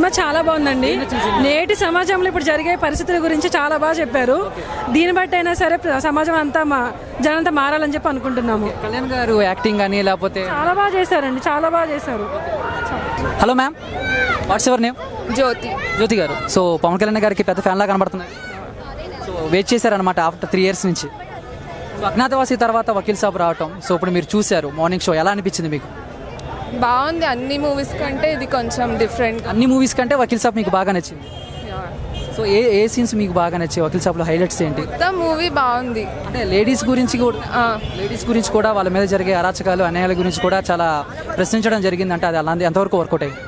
చాలా బాగుందండి నేటి సమాజంలో ఇప్పుడు జరిగే పరిస్థితుల గురించి చాలా బాగా చెప్పారు దీన్ని బట్టి అయినా సరే ప్ర- సమాజం అంతా మా జనంతా మారాలని చెప్పి అనుకుంటున్నాము కళ్యాణ్ గారు యాక్టింగ్ కానీ లేకపోతే చాలా బాగా చేశారండి చాలా బాగా చేశారు hello ma'am what's your name Jyothi Jyothi garu so Pawan Kalyan గారికి పెద్ద ఫ్యాన్ లా కనబడుతున్నారు సో వెయిట్ చేశారనమాట ఆఫ్టర్ త్రీ ఇయర్స్ నుంచి సో అజ్ఞాతవాసి తర్వాత వకీల్ సాబ్ రావటం సో ఇప్పుడు మీరు చూశారు మార్నింగ్ షో ఎలా అనిపించింది మీకు బాగుంది అన్ని మూవీస్ కంటే ఇది కొంచెం డిఫరెంట్ అన్ని మూవీస్ కంటే వకీల్ సాబ్ మీకు బాగా నచ్చింది సో ఏ ఏ సీన్స్ మీకు బాగా నచ్చాయి వకీల్ సాబ్లో హైలైట్స్ ఏంటి మొత్తం మూవీ బాగుంది అంటే లేడీస్ గురించి కూడా ఆ, లేడీస్ గురించి కూడా వాళ్ళ మీద జరిగే అరాచకాలు అన్యాయాల గురించి కూడా చాలా ప్రశ్నించడం జరిగింది అంటే అది అలాంటి ఎంతవరకు వర్కౌట్ అయ్యి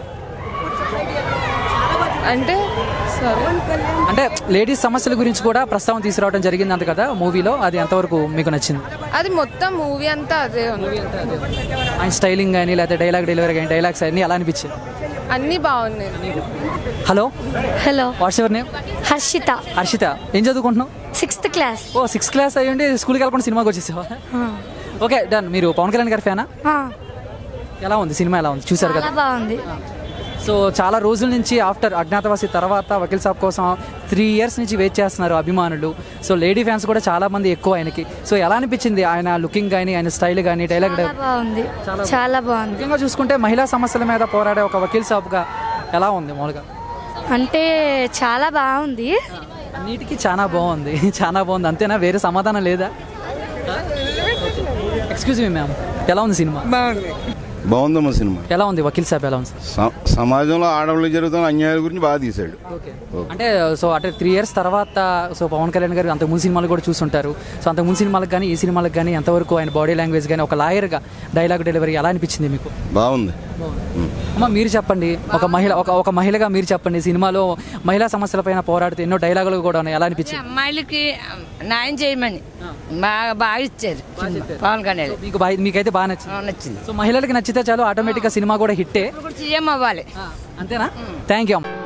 అంటే సరే అంటే లేడీస్ సమస్యల గురించి కూడా ప్రస్తావన తీసుకురావడం జరిగింది అంత కదా మూవీలో అది ఎంతవరకు మీకు నచ్చింది అది మొత్తం మూవీ అంతా అదే ఉంది ఆయన స్టైలింగ్ కానీ లేకపోతే డైలాగ్ డెలివరీ కానీ డైలాగ్స్ అన్నీ ఎలా అనిపించాయి అన్నీ బాగున్నాయి hello hello what's your name Harshitha Harshitha ఏం చదువుకుంటున్నావు సిక్స్త్ క్లాస్ ఓ సిక్స్త్ క్లాస్ అయ్యండి స్కూల్కి వెళ్ళకుండా సినిమాకి వచ్చేసావా ఓకే డన్ మీరు పవన్ కళ్యాణ్ గారి ఫ్యానా ఎలా ఉంది సినిమా ఎలా ఉంది చూసారు కదా చాలా బాగుంది సో చాలా రోజుల నుంచి ఆఫ్టర్ అజ్ఞాతవాసి తర్వాత వకీల్ సాబ్ కోసం త్రీ ఇయర్స్ నుంచి వెయిట్ చేస్తున్నారు అభిమానులు సో లేడీ ఫ్యాన్స్ కూడా చాలా మంది ఎక్కువ ఆయనకి సో ఎలా అనిపించింది ఆయన లుకింగ్ కానీ ఆయన స్టైల్ కానీ డైలాగ్ చాలా బాగుంది చాలా బాగుంది ముఖ్యంగా చూసుకుంటే మహిళా సమస్యల మీద పోరాడే ఒక వకీల్ సాబ్గా ఎలా ఉంది మామూలుగా అంటే చాలా బాగుంది అన్నిటికీ చాలా బాగుంది చాలా బాగుంది అంతేనా వేరే సమాధానం లేదా ఎక్స్క్యూజ్ మీ మ్యామ్ ఎలా ఉంది సినిమా బాగుందమ్మా సినిమా ఎలా ఉంది వకీల్ సాబ్ ఎలా ఉంది స- సమాజంలో ఆడవాళ్ళకి జరుగుతున్న అన్యాయాల గురించి బాగా తీశాడు ఓకే అంటే సో అంటే త్రీ ఇయర్స్ తర్వాత సో పవన్ కళ్యాణ్ గారు అంతకు ముందు సినిమాలు కూడా చూస్తుంటారు సో అంతకు ముందు సినిమాలకు కానీ ఈ సినిమాలకు కానీ ఎంతవరకు ఆయన బాడీ లాంగ్వేజ్ కానీ ఒక లాయర్గా డైలాగ్ డెలివరీ ఎలా అనిపించింది మీకు బాగుంది అమ్మ మీరు చెప్పండి ఒక మహిళ ఒక ఒక మహిళగా మీరు చెప్పండి సినిమాలో మహిళా సమస్యలపైన పోరాడుతూ ఎన్నో డైలాగులు కూడా ఉన్నాయి ఎలా అనిపించింది అమ్మాయిలకి న్యాయం చేయమని బాగా బాగా ఇచ్చారు పవన్ కళ్యాణ్ మీకు బాగా మీకైతే బాగా నచ్చింది నచ్చింది సో మహిళలకి నచ్చితే చాలు ఆటోమేటిక్గా సినిమా కూడా హిట్టే ఇప్పుడు సీఎం అవ్వాలి అంతేనా థ్యాంక్ యూ అమ్మ